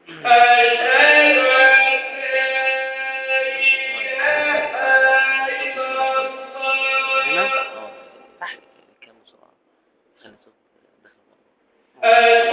هنا اه تحت كام بسرعة خلي الصوت داخل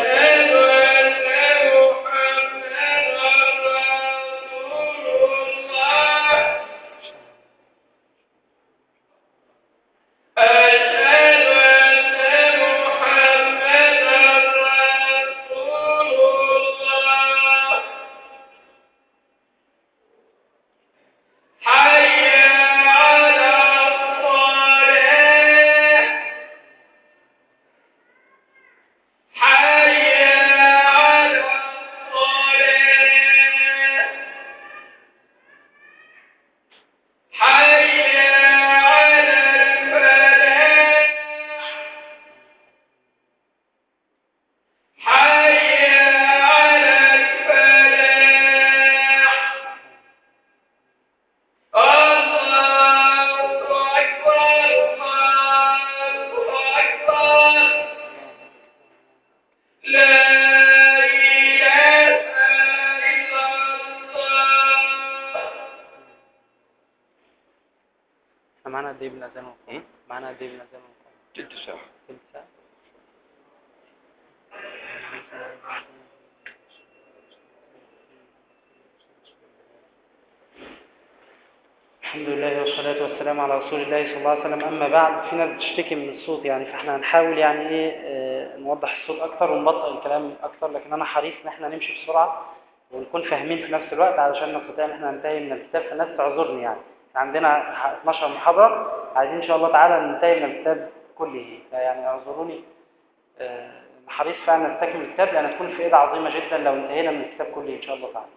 احنا معانا قد ايه من الاذان والقامة؟ ايه؟ معانا قد ايه من الاذان والقامة؟ تلت ساعة تلت ساعة الحمد لله والصلاة والسلام على رسول الله صلى الله عليه وسلم أما بعد في ناس بتشتكي من الصوت يعني فاحنا هنحاول يعني ايه آه، نوضح الصوت أكتر ونبطئ الكلام أكتر لكن أنا حريص إن احنا نمشي بسرعة ونكون فاهمين في نفس الوقت علشان نستطيع إن احنا ننتهي من الكتاب فالناس تعذرني يعني عندنا 12 محاضرة عايزين إن شاء الله تعالى ننتهي من الكتاب كله فيعني اعذروني آه، حريص فعلا نستكمل الكتاب لأن تكون فائدة عظيمة جدا لو انتهينا من الكتاب كله إن شاء الله تعالى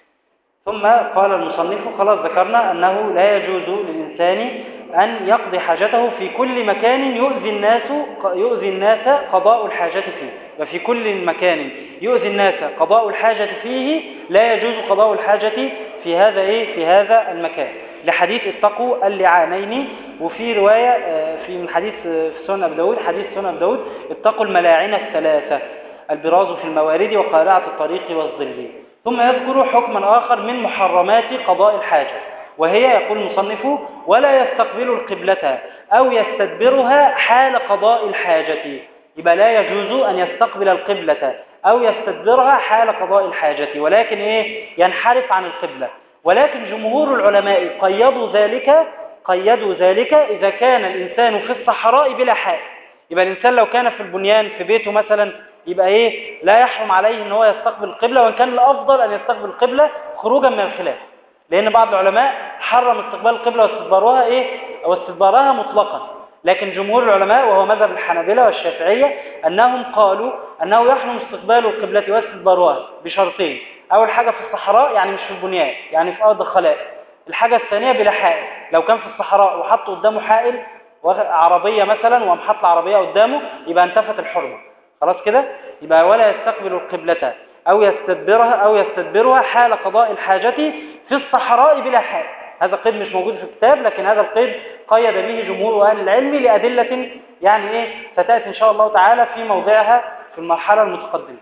ثم قال المصنف خلاص ذكرنا أنه لا يجوز للإنسان أن يقضي حاجته في كل مكان يؤذي الناس يؤذي الناس قضاء الحاجة فيه وفي كل مكان يؤذي الناس قضاء الحاجة فيه لا يجوز قضاء الحاجة في هذا إيه في هذا المكان لحديث اتقوا اللعانين وفي رواية آه، في من حديث آه، في سنن أبي داود حديث سنن أبي داود اتقوا الملاعن الثلاثة البراز في الموارد وقارعة الطريق والظل ثم يذكر حكما آخر من محرمات قضاء الحاجة وهي يقول المصنف ولا يستقبل القبلة أو يستدبرها حال قضاء الحاجة يبقى لا يجوز أن يستقبل القبلة أو يستدبرها حال قضاء الحاجة ولكن إيه ينحرف عن القبلة ولكن جمهور العلماء قيدوا ذلك قيدوا ذلك إذا كان الإنسان في الصحراء بلا حائل يبقى الإنسان لو كان في البنيان في بيته مثلا يبقى إيه لا يحرم عليه أن هو يستقبل القبلة وإن كان الأفضل أن يستقبل القبلة خروجا من الخلاف لأن بعض العلماء حرم استقبال القبلة واستدبارها إيه واستدبارها مطلقا لكن جمهور العلماء وهو مذهب الحنابلة والشافعية أنهم قالوا أنه يحرم استقبال القبلة واستدبارها بشرطين أول حاجة في الصحراء يعني مش في البنيان يعني في أرض خلاء الحاجة الثانية بلا حائل لو كان في الصحراء وحط قدامه حائل واخد عربية مثلا ومحط العربية قدامه يبقى انتفت الحرمة خلاص كده يبقى ولا يستقبل القبلة أو يستدبرها أو يستدبرها حال قضاء الحاجة في الصحراء بلا حائل هذا القيد مش موجود في الكتاب لكن هذا القيد قيد به جمهور أهل العلم لأدلة يعني إيه ستأتي إن شاء الله تعالى في موضعها في المرحلة المتقدمة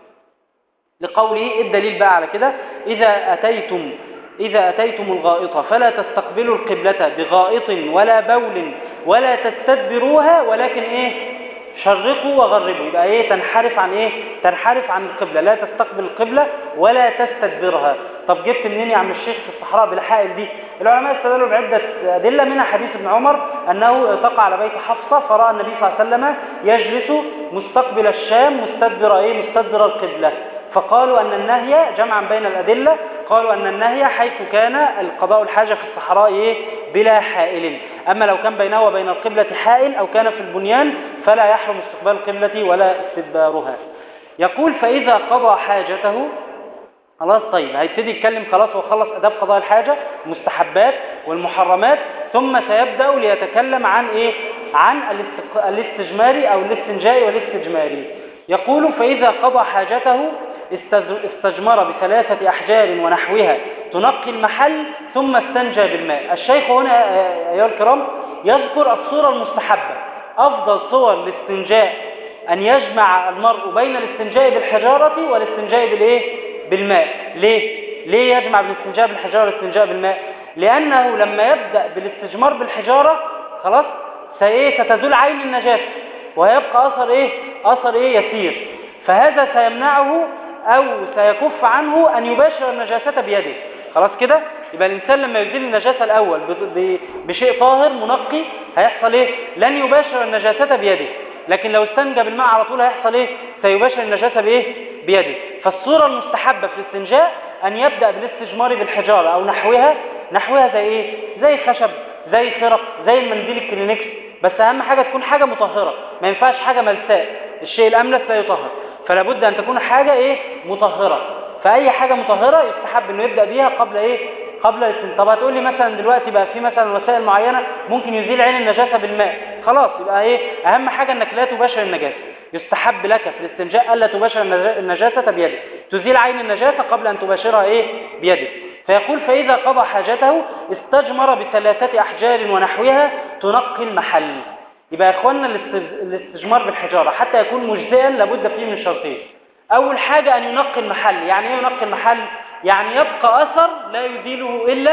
لقوله إيه الدليل بقى على كده إذا أتيتم إذا أتيتم الغائط فلا تستقبلوا القبلة بغائط ولا بول ولا تستدبروها ولكن إيه شرقوا وغربوا يبقى إيه تنحرف عن إيه تنحرف عن القبلة لا تستقبل القبلة ولا تستدبرها طب جبت منين يا عم الشيخ في الصحراء بالحائل دي العلماء استدلوا بعدة أدلة منها حديث ابن عمر أنه تقع على بيت حفصة فرأى النبي صلى الله عليه وسلم يجلس مستقبل الشام مستدبر إيه مستدبر القبلة فقالوا أن النهي جمعا بين الأدلة قالوا أن النهي حيث كان القضاء الحاجة في الصحراء إيه؟ بلا حائل أما لو كان بينه وبين القبلة حائل أو كان في البنيان فلا يحرم استقبال القبلة ولا استدبارها يقول فإذا قضى حاجته خلاص طيب هيبتدي يتكلم خلاص هو خلص أداب قضاء الحاجة المستحبات والمحرمات ثم سيبدأ ليتكلم عن إيه؟ عن الاستق- الاستجماري أو الاستنجاء والاستجماري يقول فإذا قضى حاجته استز- استجمر بثلاثة أحجار ونحوها تنقي المحل ثم استنجى بالماء الشيخ هنا آه، أيها الكرام يذكر الصورة المستحبة أفضل صور الاستنجاء أن يجمع المرء بين الاستنجاء بالحجارة والاستنجاء بالإيه؟ بالماء ليه ليه يجمع بالاستنجاء بالحجاره والاستنجاء بالماء لانه لما يبدا بالاستجمار بالحجاره خلاص سايه ستزول عين النجاسه وهيبقى اثر ايه اثر ايه يسير فهذا سيمنعه او سيكف عنه ان يباشر النجاسه بيده خلاص كده يبقى الانسان لما يزيل النجاسه الاول ب- ب- بشيء طاهر منقي هيحصل ايه لن يباشر النجاسه بيده لكن لو استنجى بالماء على طول هيحصل ايه سيباشر النجاسه بايه بيده فالصوره المستحبه في الاستنجاء ان يبدا بالاستجمار بالحجاره او نحوها نحوها زي ايه زي خشب زي خرق زي المنديل الكلينكس بس اهم حاجه تكون حاجه مطهره ما ينفعش حاجه ملساء الشيء الاملس لا يطهر فلا بد ان تكون حاجه ايه مطهره فاي حاجه مطهره يستحب انه يبدا بيها قبل ايه قبل الاستنجاء طب هتقول لي مثلا دلوقتي بقى في مثلا وسائل معينه ممكن يزيل عين النجاسه بالماء خلاص يبقى ايه اهم حاجه انك لا تباشر النجاسه يستحب لك في الاستنجاء الا تباشر النجا- النجاسه بيدك تزيل عين النجاسه قبل ان تباشرها ايه بيدك فيقول فاذا قضى حاجته استجمر بثلاثه احجار ونحوها تنقي المحل يبقى يا اخوانا الاست- الاستجمار بالحجاره حتى يكون مجزئا لابد فيه من شرطين اول حاجه ان ينقي المحل يعني ايه ينقي المحل يعني يبقى اثر لا يزيله الا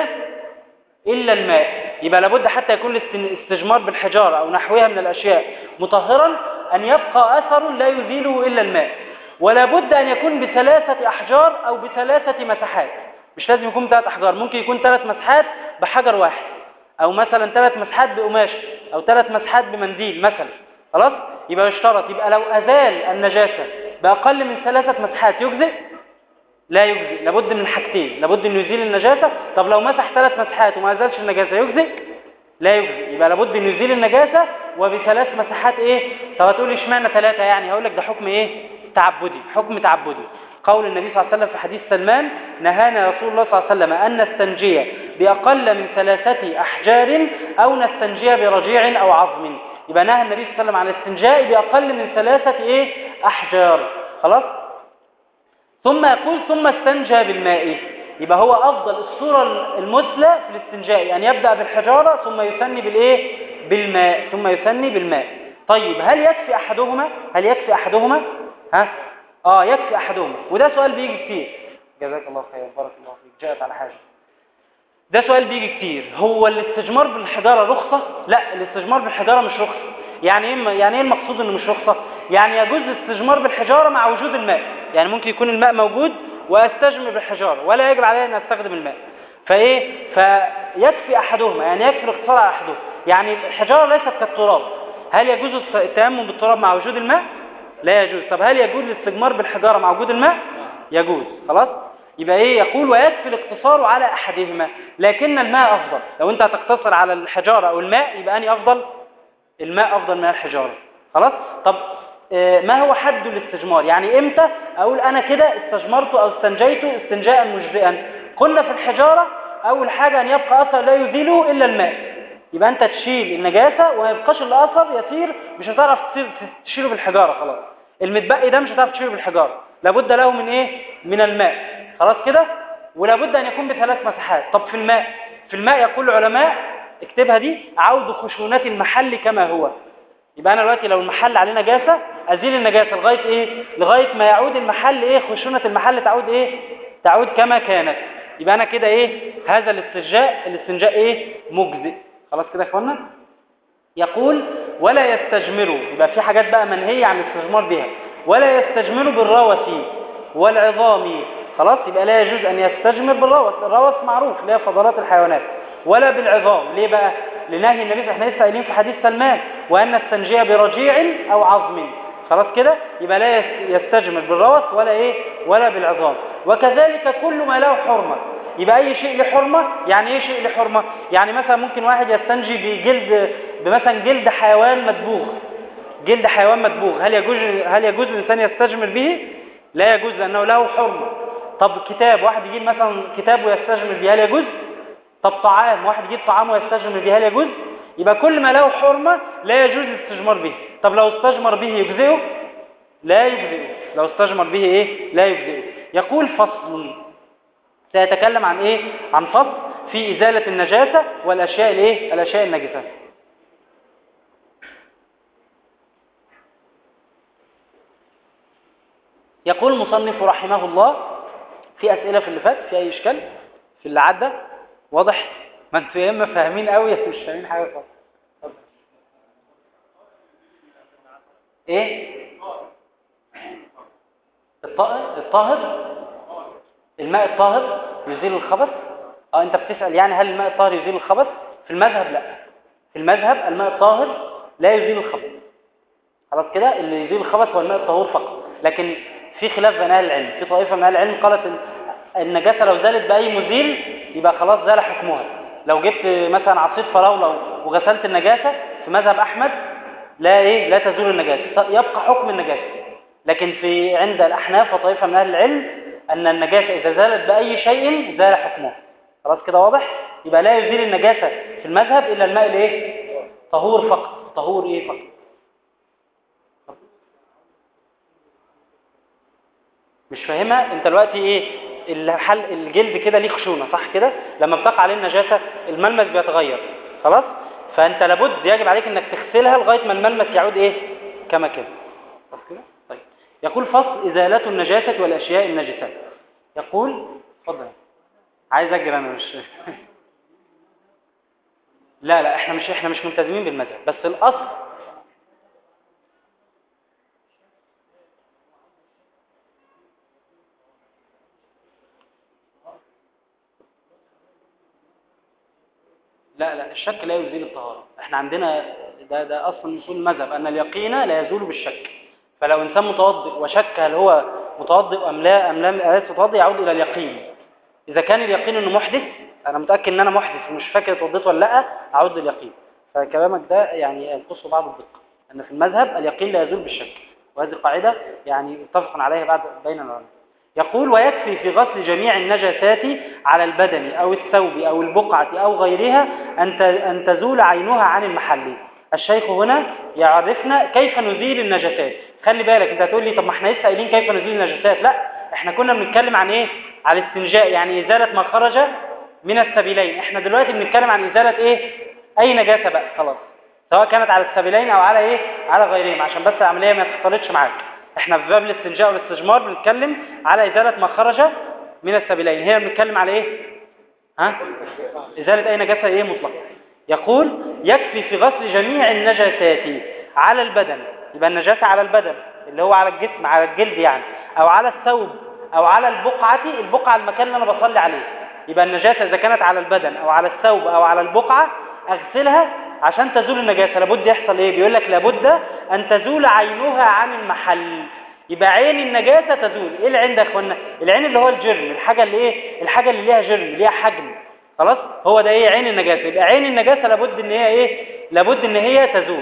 إلا الماء يبقى لابد حتى يكون الاستجمار بالحجارة أو نحوها من الأشياء مطهرا أن يبقى أثر لا يزيله إلا الماء ولا بد أن يكون بثلاثة أحجار أو بثلاثة مساحات مش لازم يكون ثلاث أحجار ممكن يكون ثلاث مساحات بحجر واحد أو مثلا ثلاث مساحات بقماش أو ثلاث مساحات بمنديل مثلا خلاص يبقى يشترط يبقى لو أزال النجاسة بأقل من ثلاثة مساحات يجزئ لا يجزئ لابد من حاجتين لابد انه يزيل النجاسه طب لو مسح ثلاث مسحات وما زالش النجاسه يجزئ لا يجزئ يبقى لابد انه يزيل النجاسه وبثلاث مسحات ايه طب هتقول لي اشمعنى ثلاثه يعني هقول لك ده حكم ايه تعبدي حكم تعبدي قول النبي صلى الله عليه وسلم في حديث سلمان نهانا رسول الله صلى الله عليه وسلم ان نستنجي باقل من ثلاثه احجار او نستنجي برجيع او عظم يبقى نهى النبي صلى الله عليه وسلم عن الاستنجاء باقل من ثلاثه ايه احجار خلاص ثم يقول ثم استنجى بالماء يبقى هو أفضل الصورة المثلى في الاستنجاء يعني يبدأ بالحجارة ثم يثني بالإيه؟ بالماء ثم يثني بالماء طيب هل يكفي أحدهما؟ هل يكفي أحدهما؟ ها؟ آه يكفي أحدهما وده سؤال بيجي كتير جزاك الله خير بارك الله فيك جاءت على حاجة ده سؤال بيجي كتير هو الاستجمار بالحجارة رخصة؟ لا الاستجمار بالحجارة مش رخصة يعني ايه يعني ايه المقصود انه مش رخصة؟ يعني يجوز الاستجمار بالحجارة مع وجود الماء يعني ممكن يكون الماء موجود واستجمر بالحجارة ولا يجب علي ان استخدم الماء فايه فيكفي احدهما يعني يكفي الاقتصار على احدهما يعني الحجارة ليست كالتراب هل يجوز التيمم بالتراب مع وجود الماء لا يجوز طب هل يجوز الاستجمار بالحجارة مع وجود الماء يجوز خلاص يبقى ايه يقول ويكفي الاقتصار على احدهما لكن الماء افضل لو انت هتقتصر على الحجارة او الماء يبقى اني افضل الماء افضل من الحجارة خلاص طب آه ما هو حد الاستجمار يعني امتى اقول انا كده استجمرت او استنجيت استنجاء مجزئا قلنا في الحجارة اول حاجة ان يبقى اثر لا يزيله الا الماء يبقى انت تشيل النجاسة وما يبقاش الاثر يسير مش هتعرف تشيله بالحجارة خلاص المتبقي ده مش هتعرف تشيله بالحجارة لابد له من ايه من الماء خلاص كده ولابد ان يكون بثلاث مساحات طب في الماء في الماء يقول العلماء اكتبها دي عود خشونات المحل كما هو يبقى انا دلوقتي لو المحل عليه نجاسه ازيل النجاسه لغايه ايه لغايه ما يعود المحل ايه خشونه المحل تعود ايه تعود كما كانت يبقى انا كده ايه هذا الاستنجاء الاستنجاء ايه مجزئ خلاص كده يا اخوانا يقول ولا يستجمروا يبقى في حاجات بقى منهيه عن الاستجمار بها ولا يستجمروا بالروث والعظام خلاص يبقى لا يجوز ان يستجمر بالروث الروث معروف اللي هي فضلات الحيوانات ولا بالعظام ليه بقى لنهي النبي صلى الله عليه وسلم في حديث سلمان وان نستنجي برجيع او عظم خلاص كده يبقى لا يستجمر بالروث ولا ايه ولا بالعظام وكذلك كل ما له حرمه يبقى اي شيء له حرمه يعني ايه شيء له حرمه يعني مثلا ممكن واحد يستنجي بجلد بمثلا جلد حيوان مدبوغ جلد حيوان مدبوغ هل يجوز هل يجوز الانسان يستجمر به لا يجوز لانه له حرمه طب كتاب واحد يجيب مثلا كتاب ويستجمر به هل يجوز طب طعام واحد يجيب طعام ويستجمر به هل يجوز يبقى كل ما له حرمه لا يجوز الاستجمار به طب لو استجمر به يجزئه لا يجزئه لو استجمر به ايه لا يجزئه يقول فصل سيتكلم عن ايه عن فصل في ازاله النجاسه والاشياء الايه الاشياء النجسه يقول المصنف رحمه الله في اسئله في اللي فات في اي اشكال في اللي عدى واضح ما انتوا يا اما فاهمين قوي يا مش فاهمين حاجه خالص اتفضل. ايه الطاهر الطاهر الماء الطاهر يزيل الخبث اه انت بتسال يعني هل الماء الطاهر يزيل الخبث في المذهب لا في المذهب الماء الطاهر لا يزيل الخبث خلاص كده اللي يزيل الخبث هو الماء الطهور فقط لكن في خلاف بين اهل العلم في طائفه من اهل العلم قالت ان النجاسه لو زالت باي مزيل يبقى خلاص زال حكمها لو جبت مثلا عصير فراوله وغسلت النجاسه في مذهب احمد لا ايه لا تزول النجاسه يبقى حكم النجاسه لكن في عند الاحناف وطائفه من اهل العلم ان النجاسه اذا زالت باي شيء زال حكمها خلاص كده واضح يبقى لا يزيل النجاسه في المذهب الا الماء الايه طهور فقط طهور ايه فقط مش فاهمها انت دلوقتي ايه الحل الجلد كده ليه خشونه صح كده لما بتقع عليه النجاسه الملمس بيتغير خلاص فانت لابد يجب عليك انك تغسلها لغايه ما الملمس يعود ايه كما كان خلاص كده طيب يقول فصل ازاله النجاسه والاشياء النجسات يقول اتفضل عايز اجري انا مش لا لا احنا مش احنا مش ملتزمين بالمذهب بس الاصل لا لا الشك لا يزيل الطهارة احنا عندنا ده ده اصلا من اصول المذهب ان اليقين لا يزول بالشك فلو انسان متوضئ وشك هل هو متوضئ ام لا ام لم ليس متوضئ يعود الى اليقين اذا كان اليقين انه محدث انا متاكد ان انا محدث ومش فاكر اتوضيت ولا لا اعود لليقين فكلامك ده يعني ينقصه بعض الدقه ان في المذهب اليقين لا يزول بالشك وهذه قاعده يعني متفق عليها بعد بين العلماء يقول ويكفي في غسل جميع النجاسات على البدن أو الثوب أو البقعة أو غيرها أن أن تزول عينها عن المحل الشيخ هنا يعرفنا كيف نزيل النجاسات خلي بالك انت هتقول لي طب ما احنا لسه قايلين كيف نزيل النجاسات لا احنا كنا بنتكلم عن ايه على الاستنجاء يعني ازاله ما خرج من السبيلين احنا دلوقتي بنتكلم عن ازاله ايه اي نجاسه بقى خلاص سواء كانت على السبيلين او على ايه على غيرهم عشان بس العمليه ما تختلطش معاك احنا في باب الاستنجاء والاستجمار بنتكلم على ازاله ما خرج من السبيلين هنا بنتكلم على ايه ها ازاله اي نجاسه ايه مطلقه يقول يكفي في غسل جميع النجاسات على البدن يبقى النجاسه على البدن اللي هو على الجسم على الجلد يعني او على الثوب او على البقعه البقعه المكان اللي انا بصلي عليه يبقى النجاسه اذا كانت على البدن او على الثوب او على البقعه اغسلها عشان تزول النجاسة لابد يحصل ايه بيقول لك لابد ان تزول عينها عن المحل يبقى عين النجاسة تزول ايه العين ده يا اخوانا العين اللي هو الجرم الحاجة اللي ايه الحاجة اللي ليها جرم ليها حجم خلاص هو ده ايه عين النجاسة يبقى عين النجاسة لابد ان هي ايه لابد ان هي تزول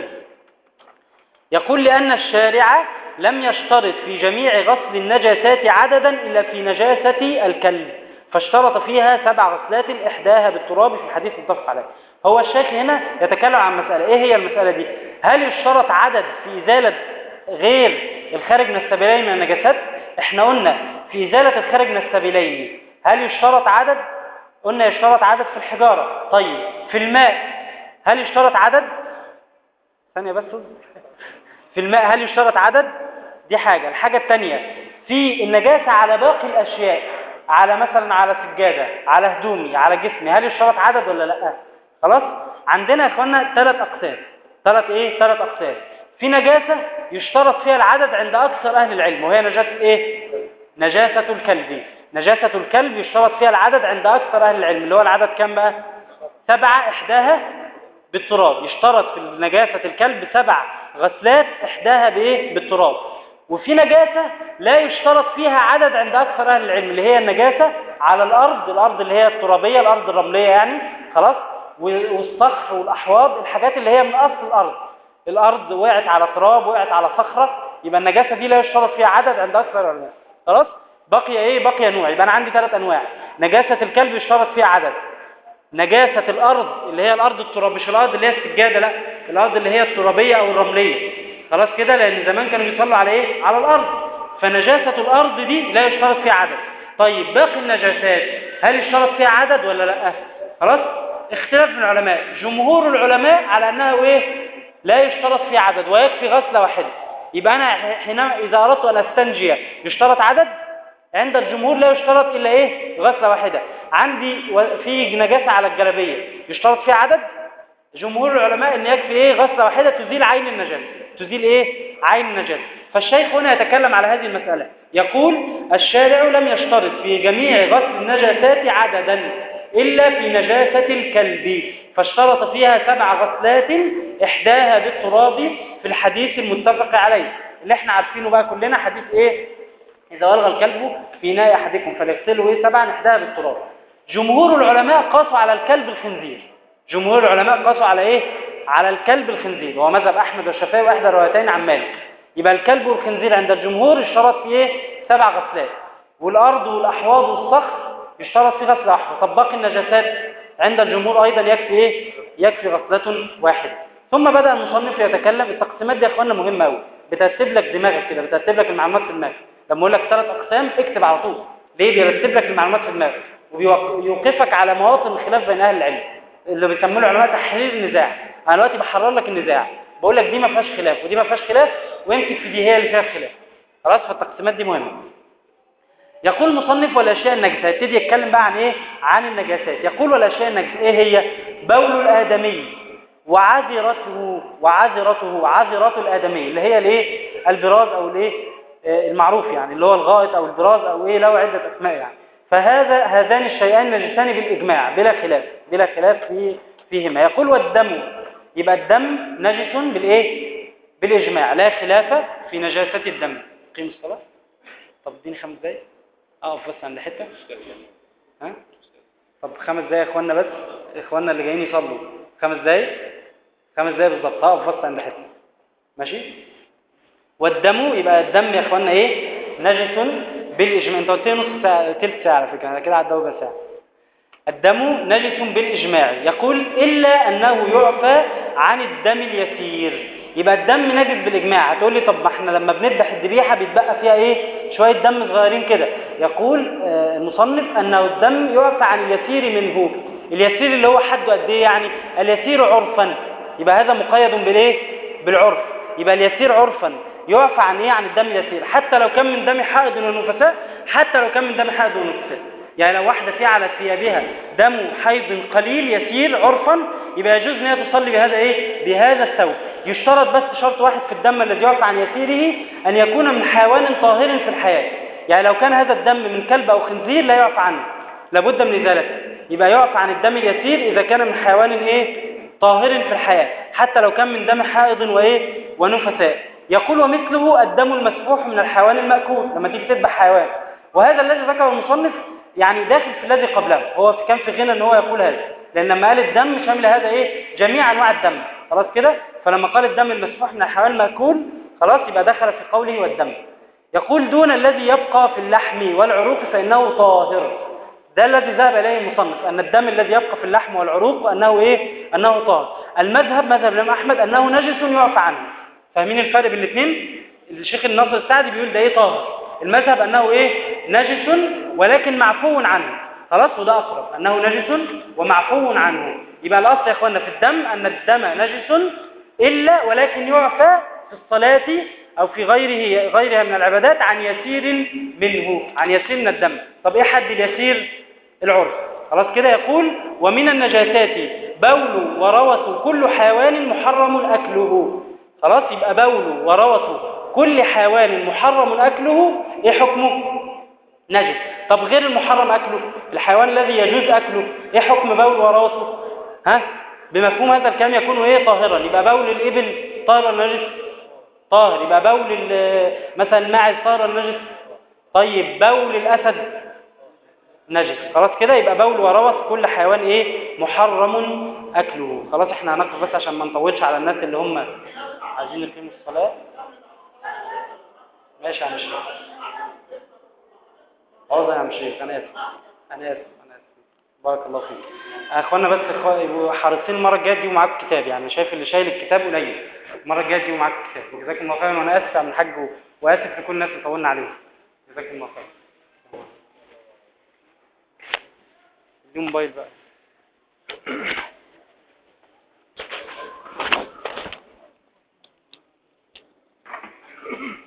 يقول لأن الشارع لم يشترط في جميع غسل النجاسات عددا إلا في نجاسة الكلب فاشترط فيها سبع غسلات إحداها بالتراب في الحديث المتفق عليه هو الشيخ هنا يتكلم عن مسألة ايه هي المسألة دي هل يشترط عدد في إزالة غير الخارج من السبيلين من النجاسات احنا قلنا في إزالة الخارج من السبيلين هل يشترط عدد قلنا يشترط عدد في الحجارة طيب في الماء هل يشترط عدد ثانية بس في الماء هل يشترط عدد دي حاجة الحاجة الثانية في النجاسة على باقي الأشياء على مثلا على سجادة على هدومي على جسمي هل يشترط عدد ولا لأ خلاص عندنا يا اخوانا ثلاث اقسام ثلاث ايه ثلاث اقسام في نجاسه يشترط فيها العدد عند اكثر اهل العلم وهي نجاسه ايه نجاسه الكلب نجاسه الكلب يشترط فيها العدد عند اكثر اهل العلم اللي هو العدد كام بقى سبعه احداها بالتراب يشترط في نجاسه الكلب سبع غسلات احداها بايه بالتراب وفي نجاسه لا يشترط فيها عدد عند اكثر اهل العلم اللي هي النجاسه على الارض الارض اللي هي الترابيه الارض الرمليه يعني خلاص والصخر والأحواض الحاجات اللي هي من أصل الأرض الأرض وقعت على تراب وقعت على صخرة يبقى النجاسة دي لا يشترط فيها عدد عند أكثر العلماء خلاص بقي إيه بقي نوع يبقى أنا عندي ثلاث أنواع نجاسة الكلب يشترط فيها عدد نجاسة الأرض اللي هي الأرض التراب مش الأرض اللي هي السجادة لا الأرض اللي هي الترابية أو الرملية خلاص كده لأن زمان كانوا بيصلوا على إيه على الأرض فنجاسة الأرض دي لا يشترط فيها عدد طيب باقي النجاسات هل يشترط فيها عدد ولا لا خلاص اختلاف من العلماء جمهور العلماء على أنها إيه لا يشترط في عدد ويكفي غسلة واحدة يبقى أنا حينما إذا أردت أن أستنجي يشترط عدد عند الجمهور لا يشترط الا ايه غسله واحده عندي و- في نجاسه على الجلابيه يشترط فيها عدد جمهور العلماء ان يكفي ايه غسله واحده تزيل عين النجاسه تزيل ايه عين النجاسه فالشيخ هنا يتكلم على هذه المساله يقول الشارع لم يشترط في جميع غسل النجاسات عددا الا في نجاسه الكلب فاشترط فيها سبع غسلات احداها بالتراب في الحديث المتفق عليه اللي احنا عارفينه بقى كلنا حديث ايه إذا ولغ الكلب في ناء أحدكم فليغسله إيه سبعا إحداها بالتراب جمهور العلماء قاسوا على الكلب الخنزير جمهور العلماء قاسوا على إيه؟ على الكلب الخنزير وهو مذهب أحمد والشافعي وإحدى الروايتين عن مالك يبقى الكلب والخنزير عند الجمهور اشترط فيه إيه؟ سبع غسلات والأرض والأحواض والصخر يشترط فيه غسل واحد طب باقي النجاسات عند الجمهور أيضا يكفي إيه؟ يكفي غسلة واحدة ثم بدأ المصنف يتكلم التقسيمات دي يا إخواننا مهمة أوي بترتب لك دماغك كده بترتب لك المعلومات في دماغك لما اقول لك ثلاث اقسام اكتب على طول ليه بيرتب لك المعلومات في دماغك وبيوقفك على مواطن الخلاف بين اهل العلم اللي بيسموه العلماء تحرير النزاع انا دلوقتي بحرر لك النزاع بقول لك دي ما فيهاش خلاف ودي ما فيهاش خلاف ويمكن في دي هي اللي فيها خلاف خلاص فالتقسيمات دي مهمه يقول المصنف والاشياء النجسه يبتدي يتكلم بقى عن ايه عن النجاسات يقول والاشياء النجسه ايه هي بول الادمي وعذرته وعذرته عذرة الادمي اللي هي الايه البراز او الايه آه، المعروف يعني اللي هو الغائط او البراز او ايه له عده اسماء يعني فهذا هذان الشيئان نجسان بالاجماع بلا خلاف بلا خلاف في فيهما يقول والدم يبقى الدم نجس بالايه بالاجماع لا خلاف في نجاسه الدم قيم الصلاه طب اديني خمس دقايق اقف بس عند حته ها طب خمس دقايق يا اخوانا بس اخوانا اللي جايين يصلوا خمس دقايق خمس دقايق بالظبط هقف بس عند حته ماشي والدم يبقى الدم يا اخوانا ايه نجس بالاجماع انت قلت لي نص ساعه ثلث ساعه على فكره انا كده عدى ربع ساعه الدم نجس بالاجماع يقول الا انه يعفى عن الدم اليسير يبقى الدم نجس بالاجماع هتقول لي طب ما احنا لما بنذبح الذبيحه بيتبقى فيها ايه شويه دم صغيرين كده يقول آه، المصنف انه الدم يعفى عن اليسير منه اليسير اللي هو حده قد ايه يعني اليسير عرفا يبقى هذا مقيد بالايه بالعرف يبقى اليسير عرفا يعفى عن ايه عن الدم اليسير حتى لو كان من دم حائض ونفساء حتى لو كان من دم حائض ونفساء يعني لو واحدة في على ثيابها دم حيض قليل يسير عرفا يبقى يجوز ان هي تصلي بهذا ايه بهذا الثوب يشترط بس شرط واحد في الدم الذي يعفى عن يسيره ان يكون من حيوان طاهر في الحياة يعني لو كان هذا الدم من كلب او خنزير لا يعفى عنه لابد من ازالته يبقى يعفى عن الدم اليسير اذا كان من حيوان ايه طاهر في الحياة حتى لو كان من دم حائض وايه ونفساء يقول ومثله الدم المسفوح من الحيوان المأكول لما تيجي تذبح حيوان وهذا الذي ذكره المصنف يعني داخل في الذي قبله هو كان في غنى ان هو يقول هذا لان لما قال الدم شامل هذا ايه جميع انواع الدم خلاص كده فلما قال الدم المسفوح من الحيوان المأكول خلاص يبقى دخل في قوله والدم يقول دون الذي يبقى في اللحم والعروق فإنه طاهر ده الذي ذهب إليه المصنف أن الدم الذي يبقى في اللحم والعروق أنه إيه؟ أنه طاهر المذهب مذهب الإمام أحمد أنه نجس يعفى عنه فاهمين الفرق بين الاثنين الشيخ الناصر السعدي بيقول ده إيه طاهر المذهب أنه إيه نجس ولكن معفو عنه خلاص وده أقرب أنه نجس ومعفو عنه يبقى الأصل يا إخواننا في الدم أن الدم نجس إلا ولكن يعفى في الصلاة أو في غيره غيرها من العبادات عن يسير منه عن يسير من الدم طب إيه حد اليسير العرف خلاص كده يقول ومن النجاسات بول وروث كل حيوان محرم أكله خلاص يبقى بول وروث كل حيوان محرم أكله إيه حكمه نجس طب غير المحرم أكله الحيوان الذي يجوز أكله إيه حكم بول وروثه ها بمفهوم هذا الكلام يكون إيه طاهرا يبقى بول الإبل طاهر ولا نجس طاهر يبقى بول ال- مثلا الماعز طاهر ولا نجس طيب بول الأسد نجس خلاص كده يبقى بول وروث كل حيوان ايه محرم اكله خلاص احنا هنقف بس عشان ما نطولش على الناس اللي هم عايزين يقيموا الصلاه ماشي يا عم شريف عوض يا عم شريف انا اسف انا اسف انا اسف بارك الله فيك يا اخوانا بس إخوا- يبقوا حريصين المره الجايه دي ومعاك الكتاب يعني شايف اللي شايل الكتاب قليل المره الجايه دي ومعاك الكتاب وجزاكم الله خيرا وانا اسف عن الحاج و- واسف لكل الناس اللي طولنا عليهم جزاكم الله خير دي موبايل بقى